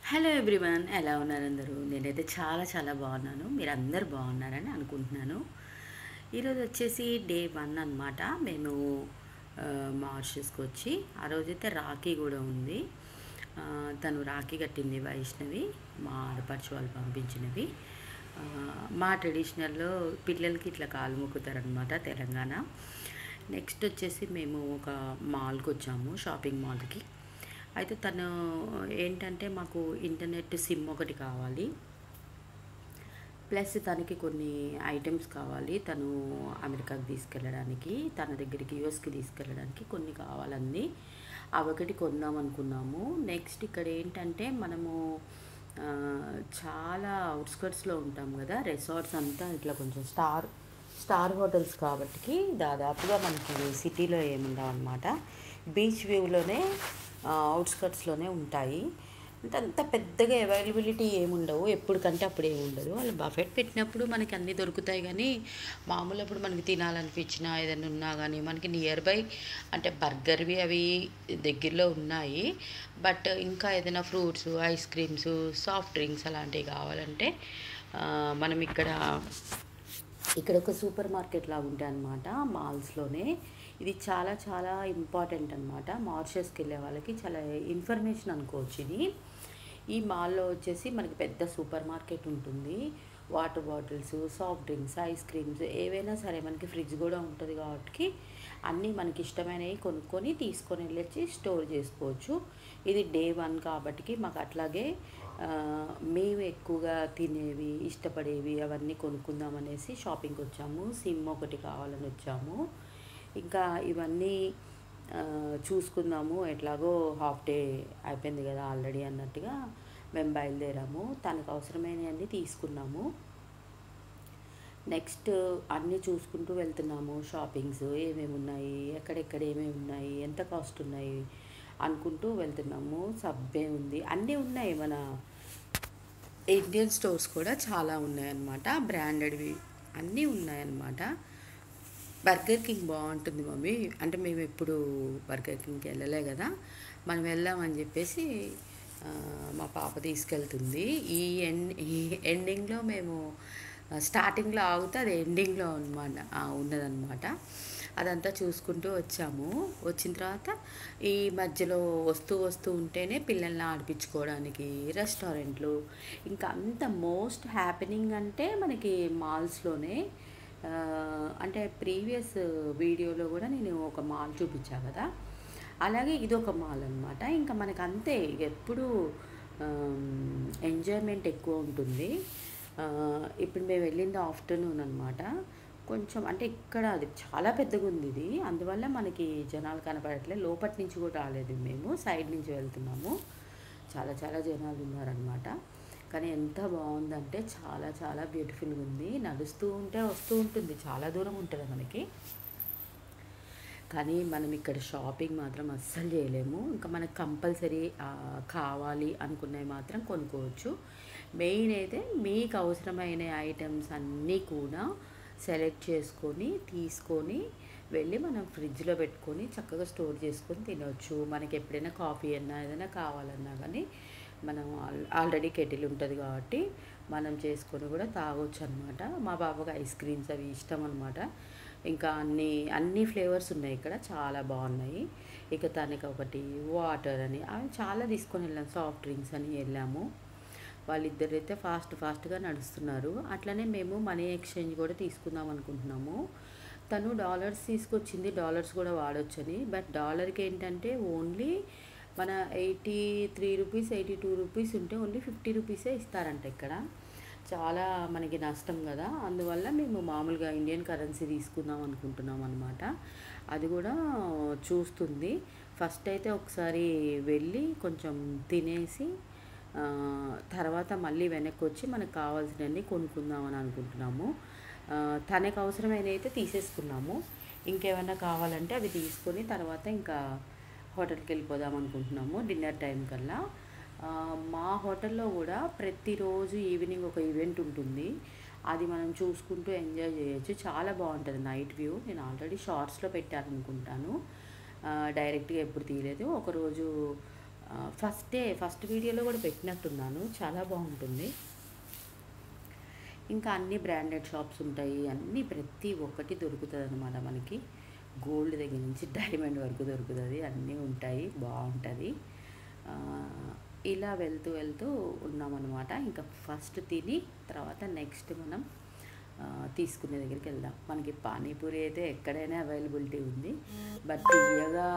hello everyone ఎలా ఉన్నారు అందరూ నేనైతే చాలా చాలా బాగున్నాను మీరు అందరు బాగున్నారని అనుకుంటున్నాను ఈరోజు వచ్చేసి డే వన్ అనమాట మేము ఆ, మారిషస్కి వచ్చి ఆ రోజైతే రాఖీ కూడా ఉంది ఆ, తను రాఖీ కట్టింది వైష్ణవి మా ఆడపడుచు వాళ్ళు పంపించినవి ఆ, మా ట్రెడిషనల్లో పిల్లలకి ఇట్లా కాలు మొక్కుతారనమాట తెలంగాణ నెక్స్ట్ వచ్చేసి మేము ఒక మాల్కి వచ్చాము షాపింగ్ మాల్కి అయితే తను ఏంటంటే మాకు ఇంటర్నెట్ సిమ్ ఒకటి కావాలి ప్లస్ తనకి కొన్ని ఐటమ్స్ కావాలి తను అమెరికాకి తీసుకెళ్ళడానికి తన దగ్గరికి యూఎస్కి తీసుకెళ్ళడానికి కొన్ని కావాలంది అవి ఒకటి కొందాం అనుకున్నాము నెక్స్ట్ ఇక్కడ ఏంటంటే మనము ఆ, చాలా అవుట్స్కట్స్లో ఉంటాం కదా రిసార్ట్స్ అంతా ఇట్లా కొంచెం స్టార్ స్టార్ హోటల్స్ కాబట్టి దాదాపుగా మనకి సిటీలో ఏముండవు అనమాట బీచ్ వ్యూలోనే అవుట్స్కట్స్లోనే ఉంటాయి అంటే అంత పెద్దగా అవైలబిలిటీ ఏముండవు ఎప్పటికంటే అప్పుడు ఏమి ఉండదు వాళ్ళు బఫెట్ పెట్టినప్పుడు మనకి అన్నీ దొరుకుతాయి కానీ మామూలు అప్పుడు మనకి తినాలనిపించినా ఏదైనా ఉన్నా కానీ మనకి నియర్ బై అంటే బర్గర్వి అవి దగ్గరలో ఉన్నాయి బట్ ఇంకా ఏదైనా fruits ice creams soft drinks అలాంటివి కావాలంటే ఆ, మనం ఇక్కడ ఇక్కడ ఒక సూపర్ మార్కెట్ లాగా ఉంటాయి అనమాట మాల్స్లోనే ఇది చాలా చాలా ఇంపార్టెంట్ అనమాట మారిషస్కి వెళ్ళే వాళ్ళకి చాలా ఇన్ఫర్మేషన్ అనుకోవచ్చు ఇది ఈ మాల్లో వచ్చేసి మనకి పెద్ద సూపర్ మార్కెట్ ఉంటుంది water bottles soft drinks ice creams ఏవైనా సరే మనకి ఫ్రిడ్జ్ కూడా ఉంటుంది కాబట్టి అన్నీ మనకి ఇష్టమైనవి కొనుక్కొని తీసుకొని వెళ్ళొచ్చి స్టోర్ చేసుకోవచ్చు ఇది డే వన్ కాబట్టి మాకు అట్లాగే ఆ, మేము ఎక్కువగా తినేవి ఇష్టపడేవి అవన్నీ కొనుక్కుందాం అనేసి షాపింగ్కి వచ్చాము సిమ్ ఒకటి కావాలని వచ్చాము ఇంకా ఇవన్నీ ఆ, చూసుకుందాము ఎట్లాగో హాఫ్ డే అయిపోయింది కదా ఆల్రెడీ అన్నట్టుగా మేము బయలుదేరాము తనకు అవసరమైనవన్నీ తీసుకున్నాము నెక్స్ట్ అన్నీ చూసుకుంటూ వెళ్తున్నాము షాపింగ్స్ ఏమేమి ఉన్నాయి ఎక్కడెక్కడ ఏమేమి ఉన్నాయి ఎంత కాస్ట్ ఉన్నాయి అనుకుంటూ వెళ్తున్నాము సబ్బే ఉంది అన్నీ ఉన్నాయి మన ఇండియన్ స్టోర్స్ కూడా చాలా ఉన్నాయన్నమాట బ్రాండెడ్వి అన్నీ ఉన్నాయన్నమాట బర్గర్ కింగ్ బాగుంటుంది మమ్మీ అంటే మేము ఎప్పుడు బర్గర్ కింగ్కి వెళ్ళలే కదా మనం వెళ్దామని చెప్పేసి ఆ, మా పాప తీసుకెళ్తుంది ఈ ఎండ్ ఈ ఎండింగ్లో మేము స్టార్టింగ్లో ఆగితే అది ఎండింగ్లో అనమాట ఉన్నదన్నమాట అదంతా చూసుకుంటూ వచ్చాము వచ్చిన తర్వాత ఈ మధ్యలో వస్తూ వస్తూ ఉంటేనే పిల్లల్ని ఆడిపించుకోవడానికి రెస్టారెంట్లు ఇంకా అంత మోస్ట్ హ్యాపెనింగ్ అంటే మనకి మాల్స్లోనే ఆ, అంటే ప్రీవియస్ వీడియోలో కూడా నేను ఒక మాల్ చూపించా కదా అలాగే ఇది ఒక మాల్ అనమాట ఇంకా మనకు అంతే ఎప్పుడు ఎంజాయ్మెంట్ ఎక్కువ ఉంటుంది ఆ, ఇప్పుడు మేము వెళ్ళింది ఆఫ్టర్నూన్ అనమాట కొంచెం అంటే ఇక్కడ అది చాలా పెద్దగా ఉంది ఇది అందువల్ల మనకి జనాలు కనపడట్లేదు లోపటి నుంచి కూడా రాలేదు మేము సైడ్ నుంచి వెళ్తున్నాము చాలా చాలా జనాలు ఉన్నారనమాట కానీ ఎంత బాగుందంటే చాలా చాలా బ్యూటిఫుల్గా ఉంది నడుస్తూ ఉంటే వస్తూ ఉంటుంది చాలా దూరం ఉంటుంది మనకి కానీ మనం ఇక్కడ షాపింగ్ మాత్రం అస్సలు చేయలేము ఇంకా మనకు కంపల్సరీ కావాలి అనుకున్నవి మాత్రం కొనుక్కోవచ్చు మెయిన్ అయితే మీకు అవసరమైన ఐటమ్స్ అన్నీ కూడా సెలెక్ట్ చేసుకొని తీసుకొని వెళ్ళి మనం ఫ్రిడ్జ్లో పెట్టుకొని చక్కగా స్టోర్ చేసుకొని తినవచ్చు మనకి ఎప్పుడైనా కాఫీ అన్నా ఏదైనా కావాలన్నా కానీ మనం ఆల్ ఆల్రెడీ కెటిల్ ఉంటుంది కాబట్టి మనం చేసుకొని కూడా తాగొచ్చు అనమాట మా బాబుకి ఐస్ క్రీమ్స్ అవి ఇష్టం అనమాట ఇంకా అన్ని అన్ని ఫ్లేవర్స్ ఉన్నాయి ఇక్కడ చాలా బాగున్నాయి ఇక తనకి ఒకటి వాటర్ అని అవి చాలా తీసుకొని వెళ్ళాం సాఫ్ట్ డ్రింక్స్ అని వెళ్ళాము వాళ్ళిద్దరైతే ఫాస్ట్ ఫాస్ట్గా నడుస్తున్నారు అట్లనే మేము మనీ ఎక్స్చేంజ్ కూడా తీసుకుందాం అనుకుంటున్నాము తను డాలర్స్ తీసుకొచ్చింది డాలర్స్ కూడా వాడొచ్చని బట్ డాలర్కి ఏంటంటే ఓన్లీ మన eighty three rupees eighty two rupees ఉంటే ఓన్లీ ఫిఫ్టీ రూపీసే ఇస్తారంట ఇక్కడ చాలా మనకి నష్టం కదా అందువల్ల మేము మామూలుగా ఇండియన్ కరెన్సీ తీసుకుందాం అనుకుంటున్నాం అనమాట అది కూడా చూస్తుంది ఫస్ట్ అయితే ఒకసారి వెళ్ళి కొంచెం తినేసి ఆ, తర్వాత మళ్ళీ వెనక్కి వచ్చి మనకు కావాల్సినవన్నీ కొనుక్కుందామని అనుకుంటున్నాము ఆ, తనకు అవసరమైనవి అయితే తీసేసుకున్నాము ఇంకేమైనా కావాలంటే అవి తీసుకొని తర్వాత ఇంకా హోటల్కి వెళ్ళిపోదాం అనుకుంటున్నాము డిన్నర్ టైం కల్లా ఆ, మా హోటల్లో కూడా ప్రతిరోజు ఈవినింగ్ ఒక ఈవెంట్ ఉంటుంది అది మనం చూసుకుంటూ ఎంజాయ్ చేయొచ్చు చాలా బాగుంటుంది నైట్ వ్యూ నేను ఆల్రెడీ షార్ట్స్లో పెట్టాను అనుకుంటాను ఆ, డైరెక్ట్గా ఎప్పుడు తీయలేదు ఒకరోజు ఆ, ఫస్ట్ డే ఫస్ట్ వీడియోలో కూడా పెట్టినట్టున్నాను చాలా బాగుంటుంది ఇంకా అన్ని బ్రాండెడ్ షాప్స్ ఉంటాయి అన్నీ ప్రతి ఒక్కటి దొరుకుతుంది అనమాట మనకి గోల్డ్ దగ్గర నుంచి డైమండ్ వరకు దొరుకుతుంది అన్నీ ఉంటాయి బాగుంటుంది ఆ, ఇలా వెళ్తూ వెళ్తూ ఉన్నామన్నమాట ఇంకా ఫస్ట్ తిని తర్వాత నెక్స్ట్ మనం ఆ, తీసుకునే దగ్గరికి వెళ్దాం మనకి పానీపూరి అయితే ఎక్కడైనా అవైలబిలిటీ ఉంది బట్ తీయగా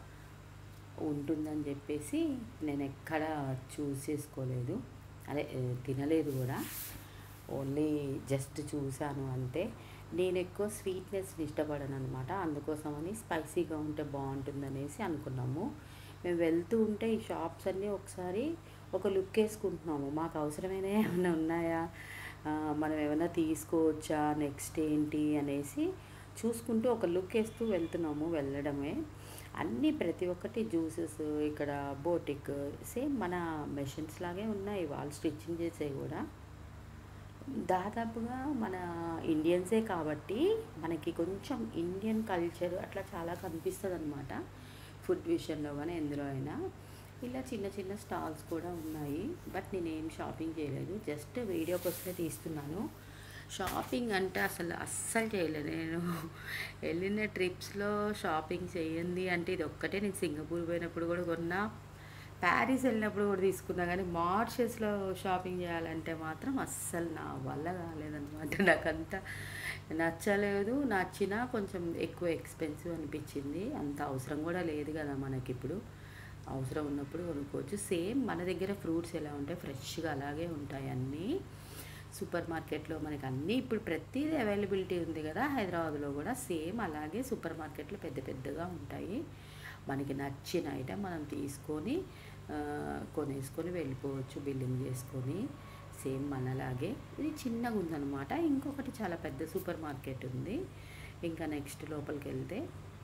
ఉంటుందని చెప్పేసి నేను ఎక్కడ చూస్ చేసుకోలేదు అదే ఏ, తినలేదు కూడా ఓన్లీ జస్ట్ చూశాను అంతే నేను ఎక్కువ స్వీట్నెస్ని ఇష్టపడను అనమాట అందుకోసమని స్పైసీగా ఉంటే బాగుంటుంది అనేసి అనుకున్నాము మేము వెళ్తూ ఉంటే ఈ షాప్స్ అన్నీ ఒకసారి ఒక లుక్ వేసుకుంటున్నాము మాకు అవసరమైన ఏమైనా ఉన్నాయా ఆ, మనం ఏమైనా తీసుకోవచ్చా నెక్స్ట్ ఏంటి అనేసి చూసుకుంటూ ఒక లుక్ వేస్తూ వెళ్తున్నాము వెళ్ళడమే అన్నీ ప్రతి ఒక్కటి జ్యూసెస్ ఇక్కడ బోటిక్ సేమ్ మన మెషిన్స్ లాగే ఉన్నాయి వాళ్ళు స్టిచ్చింగ్ చేసేవి కూడా దాదాపుగా మన ఇండియన్సే కాబట్టి మనకి కొంచెం ఇండియన్ కల్చర్ అట్లా చాలా కనిపిస్తుంది అనమాట ఫుడ్ విషయంలో కానీ ఎందులో అయినా ఇలా చిన్న చిన్న స్టాల్స్ కూడా ఉన్నాయి బట్ నేనేం షాపింగ్ చేయలేదు జస్ట్ వీడియో కోసమే తీస్తున్నాను షాపింగ్ అంటే అసలు అస్సలు చేయలేదు నేను వెళ్ళిన ట్రిప్స్లో షాపింగ్ చేయండి అంటే ఇది ఒక్కటే నేను సింగపూర్ పోయినప్పుడు కూడా కొన్నా ప్యారిస్ వెళ్ళినప్పుడు కూడా తీసుకున్నా కానీ మార్చెస్లో షాపింగ్ చేయాలంటే మాత్రం అస్సలు నా వల్ల కాలేదన్నమాట నాకంత నచ్చలేదు నచ్చినా కొంచెం ఎక్కువ ఎక్స్పెన్సివ్ అనిపించింది అంత అవసరం కూడా లేదు కదా మనకి ఇప్పుడు అవసరం ఉన్నప్పుడు కొనుక్కోవచ్చు సేమ్ మన దగ్గర ఫ్రూట్స్ ఎలా ఉంటాయి ఫ్రెష్గా అలాగే ఉంటాయి అన్నీ సూపర్ మార్కెట్లో మనకి అన్నీ ఇప్పుడు ప్రతిదీ అవైలబిలిటీ ఉంది కదా హైదరాబాద్లో కూడా సేమ్ అలాగే సూపర్ మార్కెట్లో పెద్ద పెద్దగా ఉంటాయి మనకి నచ్చిన ఐటెం మనం తీసుకొని ఆ, కొనేసుకొని వెళ్ళిపోవచ్చు బిల్లింగ్ చేసుకొని సేమ్ మనలాగే ఇది చిన్నగా ఉందన్నమాట ఇంకొకటి చాలా పెద్ద సూపర్ మార్కెట్ ఉంది ఇంకా నెక్స్ట్ లోపలికి వెళ్తే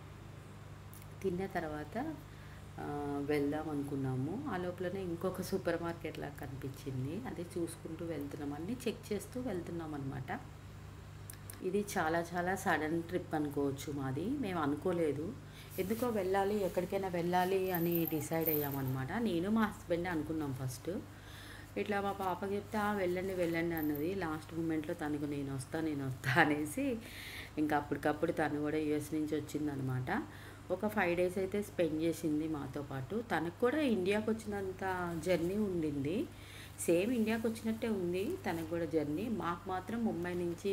తిన్న తర్వాత ఆ, వెళ్దాం అనుకున్నాము ఆ లోపలనే ఇంకొక సూపర్ మార్కెట్ లాగా కనిపించింది అదే చూసుకుంటూ వెళ్తున్నాం అన్నీ చెక్ చేస్తూ వెళ్తున్నాం అనమాట ఇది చాలా చాలా సడన్ ట్రిప్ అనుకోవచ్చు మాది మేము అనుకోలేదు ఎందుకో వెళ్ళాలి ఎక్కడికైనా వెళ్ళాలి అని డిసైడ్ అయ్యామన్నమాట నేను మా హస్బెండ్ అనుకున్నాం ఫస్ట్ ఇట్లా మా పాపకి చెప్తే "ఆ, వెళ్ళండి వెళ్ళండి అన్నది లాస్ట్ మూమెంట్లో తనకు నేను వస్తా నేను వస్తా అనేసి ఇంకా అప్పటికప్పుడు తను కూడా యుఎస్ నుంచి వచ్చిందనమాట ఒక ఫైవ్ డేస్ అయితే స్పెండ్ చేసింది మాతో పాటు తనకు కూడా ఇండియాకి వచ్చినంత జర్నీ ఉండింది సేమ్ ఇండియాకి వచ్చినట్టే ఉంది తనకు కూడా జర్నీ మాకు మాత్రం ముంబై నుంచి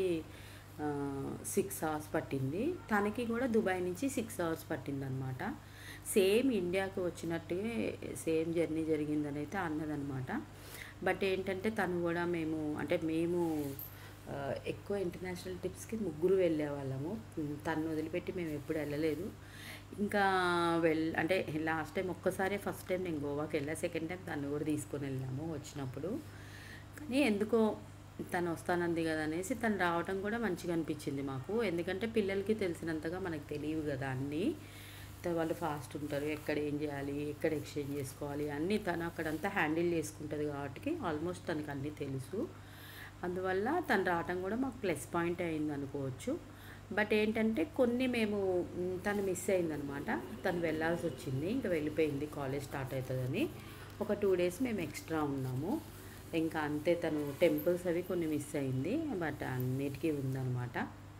సిక్స్ అవర్స్ పట్టింది తనకి కూడా దుబాయ్ నుంచి సిక్స్ అవర్స్ పట్టింది అనమాట సేమ్ ఇండియాకి వచ్చినట్టుగా సేమ్ జర్నీ జరిగిందని అయితే అన్నదనమాట బట్ ఏంటంటే తను కూడా మేము అంటే మేము ఆ, ఎక్కువ ఇంటర్నేషనల్ ట్రిప్స్కి ముగ్గురు వెళ్ళే వాళ్ళము తను వదిలిపెట్టి మేము ఎప్పుడు వెళ్ళలేదు ఇంకా వెల్ అంటే లాస్ట్ టైం ఒక్కసారి ఫస్ట్ టైం నేను గోవాకి వెళ్ళా సెకండ్ టైం తను కూడా తీసుకొని వెళ్ళాము వచ్చినప్పుడు కానీ ఎందుకో తను వస్తానంది కదా అనేసి తను రావడం కూడా మంచిగా అనిపించింది మాకు ఎందుకంటే పిల్లలకి తెలిసినంతగా మనకు తెలియవు కదా అన్నీ త- వాళ్ళు ఫాస్ట్ ఉంటారు ఎక్కడ ఏం చేయాలి ఎక్కడ ఎక్స్చేంజ్ చేసుకోవాలి అన్నీ తను అక్కడంతా హ్యాండిల్ చేసుకుంటుంది కాబట్టి ఆల్మోస్ట్ తనకు అన్నీ తెలుసు అందువల్ల తను రావటం కూడా మాకు ప్లస్ పాయింట్ అయింది అనుకోవచ్చు బట్ ఏంటంటే కొన్ని మేము మ్, తను మిస్ అయిందనమాట తను వెళ్ళాల్సి వచ్చింది ఇంకా వెళ్ళిపోయింది కాలేజ్ స్టార్ట్ అవుతుందని ఒక టూ డేస్ మేము ఎక్స్ట్రా ఉన్నాము ఇంకా అంతే తను టెంపుల్స్ అవి కొన్ని మిస్ అయింది బట్ అన్నిటికీ ఉందన్నమాట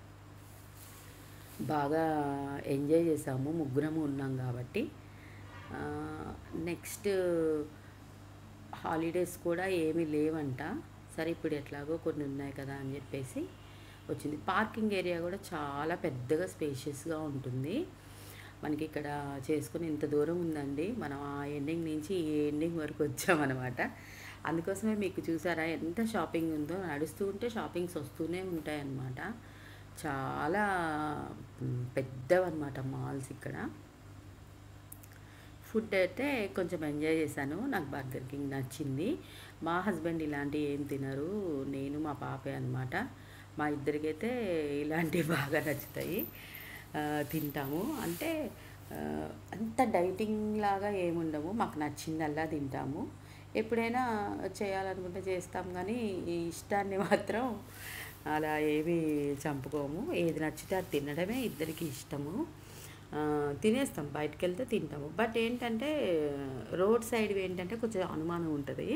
బాగా ఎంజాయ్ చేసాము ముగ్గురము ఉన్నాం కాబట్టి నెక్స్ట్ హాలిడేస్ కూడా ఏమీ లేవంట సరే ఇప్పుడు ఎట్లాగో కొన్ని ఉన్నాయి కదా అని చెప్పేసి వచ్చింది పార్కింగ్ ఏరియా కూడా చాలా పెద్దగా స్పేషియస్గా ఉంటుంది మనకి ఇక్కడ చేసుకుని ఇంత దూరం ఉందండి మనం ఆ ఎండింగ్ నుంచి ఈ ఎండింగ్ వరకు వచ్చామన్నమాట అందుకోసమే మీకు చూసారా ఎంత షాపింగ్ ఉందో నడుస్తూ ఉంటే షాపింగ్స్ వస్తూనే ఉంటాయన్నమాట చాలా పెద్దవన్నమాట మాల్స్ ఇక్కడ ఫుడ్ అయితే కొంచెం ఎంజాయ్ చేశాను నాకు బర్గర్ కింగ్ నచ్చింది మా హస్బెండ్ ఇలాంటివి ఏం తినరు నేను మా పాపే అనమాట మా ఇద్దరికైతే ఇలాంటివి బాగా నచ్చుతాయి ఆ, తింటాము అంటే ఆ, అంత డైటింగ్ లాగా ఏముండము మాకు నచ్చిందల్లా తింటాము ఎప్పుడైనా చేయాలనుకుంటే చేస్తాం కానీ ఈ ఇష్టాన్ని మాత్రం అలా ఏమీ చంపుకోము ఏది నచ్చితే అది తినడమే ఇద్దరికి ఇష్టము ఆ, తినేస్తాం బయటకు వెళ్తే తింటాము బట్ ఏంటంటే రోడ్ సైడ్ ఏంటంటే కొంచెం అనుమానం ఉంటుంది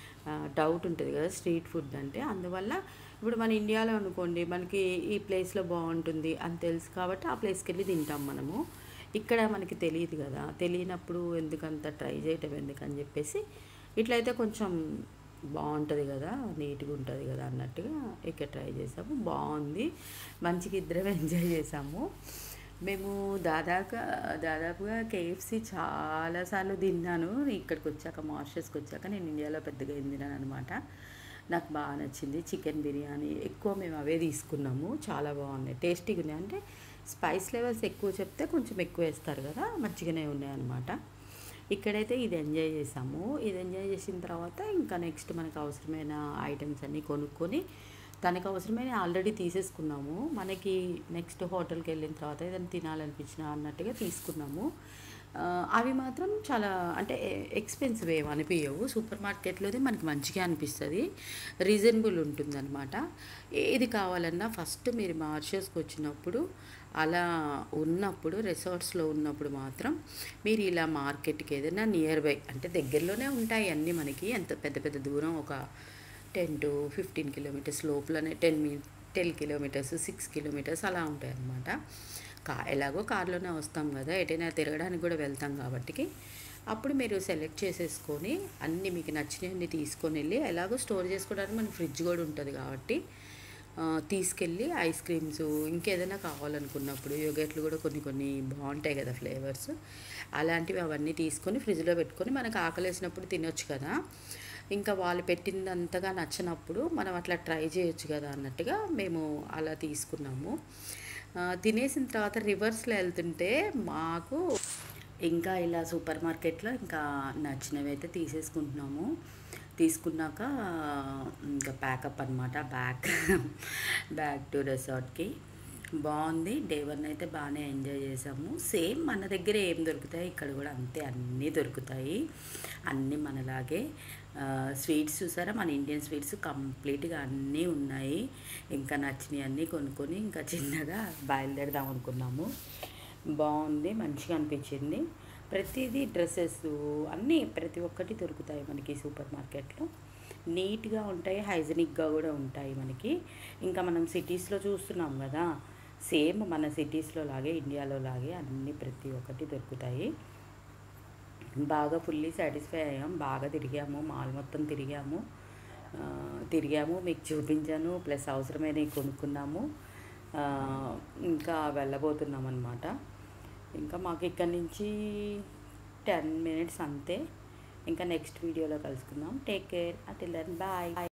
డౌట్ ఉంటుంది కదా స్ట్రీట్ ఫుడ్ అంటే అందువల్ల ఇప్పుడు మన ఇండియాలో అనుకోండి మనకి ఈ ప్లేస్లో బాగుంటుంది అని తెలుసు కాబట్టి ఆ ప్లేస్కి వెళ్ళి తింటాం మనము ఇక్కడ మనకి తెలియదు కదా తెలియనప్పుడు ఎందుకంత ట్రై చేయటం ఎందుకని చెప్పేసి ఇట్లయితే కొంచెం బాగుంటుంది కదా నీట్గా ఉంటుంది కదా అన్నట్టుగా ఇక్కడ ట్రై చేసాము బాగుంది మంచిగా ఇద్దరం ఎంజాయ్ చేసాము మేము దాదాపుగా దాదాపుగా కేఎఫ్సి చాలాసార్లు తిన్నాను ఇక్కడికి వచ్చాక మాస్టర్స్కి వచ్చాక నేను ఇండియాలో పెద్దగా ఏం తిన్నాను అనమాట నాకు బాగా నచ్చింది చికెన్ బిర్యానీ ఎక్కువ మేము అవే తీసుకున్నాము చాలా బాగున్నాయి టేస్టీగా ఉన్నాయి అంటే స్పైస్ లెవెల్స్ ఎక్కువ చెప్తే కొంచెం ఎక్కువ వేస్తారు కదా మంచిగానే ఉన్నాయి అనమాట ఇక్కడైతే ఇది ఎంజాయ్ చేసాము ఇది ఎంజాయ్ చేసిన తర్వాత ఇంకా నెక్స్ట్ మనకు అవసరమైన ఐటమ్స్ అన్నీ కొనుక్కొని తనకు అవసరమైన ఆల్రెడీ తీసేసుకున్నాము మనకి నెక్స్ట్ హోటల్కి వెళ్ళిన తర్వాత ఏదైనా తినాలనిపించినా అన్నట్టుగా తీసుకున్నాము ఆ, అవి మాత్రం చాలా అంటే ఎక్స్పెన్సివ్ ఏమి అనిపించవు సూపర్ మార్కెట్లోది మనకి మంచిగా అనిపిస్తుంది రీజనబుల్ ఉంటుందన్నమాట ఏది కావాలన్నా ఫస్ట్ మీరు మార్షస్కి వచ్చినప్పుడు అలా ఉన్నప్పుడు రిసార్ట్స్లో ఉన్నప్పుడు మాత్రం మీరు ఇలా మార్కెట్కి ఏదైనా నియర్ బై అంటే దగ్గరలోనే ఉంటాయి అన్నీ మనకి ఎంత పెద్ద పెద్ద దూరం ఒక టెన్ టు ఫిఫ్టీన్ కిలోమీటర్స్ లోపలనే టెన్ మీ టెన్ కిలోమీటర్స్ సిక్స్ కిలోమీటర్స్ అలా ఉంటాయి అన్నమాట కా ఎలాగో కార్లోనే వస్తాం కదా ఎటైనా తిరగడానికి కూడా వెళ్తాం కాబట్టి అప్పుడు మీరు సెలెక్ట్ చేసేసుకొని అన్నీ మీకు నచ్చినవన్నీ తీసుకొని వెళ్ళి ఎలాగో స్టోర్ చేసుకోవడానికి మనకి ఫ్రిడ్జ్ కూడా ఉంటుంది కాబట్టి ఆ, తీసుకెళ్ళి ఐస్ క్రీమ్స్ ఇంకేదైనా కావాలనుకున్నప్పుడు యోగట్లు కూడా కొన్ని కొన్ని బాగుంటాయి కదా ఫ్లేవర్స్ అలాంటివి అవన్నీ తీసుకొని ఫ్రిడ్జ్లో పెట్టుకొని మనకు ఆకలేసినప్పుడు తినొచ్చు కదా ఇంకా వాళ్ళు పెట్టింది అంతగా నచ్చినప్పుడు మనం అట్లా ట్రై చేయొచ్చు కదా అన్నట్టుగా మేము అలా తీసుకున్నాము ఆ, తినేసిన తర్వాత రివర్స్లో వెళ్తుంటే మాకు ఇంకా ఇలా సూపర్ మార్కెట్లో ఇంకా నచ్చినవి అయితే తీసేసుకుంటున్నాము తీసుకున్నాక ఇంకా ప్యాకప్ అనమాట బ్యాక్ బ్యాక్ టు రిసార్ట్కి బాగుంది డే వన్ అయితే బాగానే ఎంజాయ్ చేసాము సేమ్ మన దగ్గర ఏం దొరుకుతాయి ఇక్కడ కూడా అంతే అన్నీ దొరుకుతాయి అన్నీ మనలాగే స్వీట్స్ చూసారా మన ఇండియన్ స్వీట్స్ కంప్లీట్గా అన్నీ ఉన్నాయి ఇంకా నచ్చినవి అన్నీ కొనుక్కొని ఇంకా చిన్నగా బయలుదేరదాం అనుకున్నాము బాగుంది మంచిగా అనిపించింది ప్రతిదీ డ్రెస్సెస్ అన్నీ ప్రతి ఒక్కటి దొరుకుతాయి మనకి సూపర్ మార్కెట్లో నీట్గా ఉంటాయి హైజనిక్గా కూడా ఉంటాయి మనకి ఇంకా మనం సిటీస్లో చూస్తున్నాం కదా సేమ్ మన సిటీస్లో లాగే ఇండియాలో లాగే అన్నీ ప్రతి ఒక్కటి దొరుకుతాయి బాగా ఫుల్లీ సాటిస్ఫై అయ్యాం బాగా తిరిగాము మాల్ మొత్తం తిరిగాము ఆ, తిరిగాము మీకు చూపించాను ప్లస్ అవసరమైనవి కొనుక్కున్నాము ఆ, ఇంకా వెళ్ళబోతున్నాం అనమాట ఇంకా మాకు ఇక్కడ నుంచి టెన్ మినిట్స్ అంతే ఇంకా నెక్స్ట్ వీడియోలో కలుసుకుందాం take care until then bye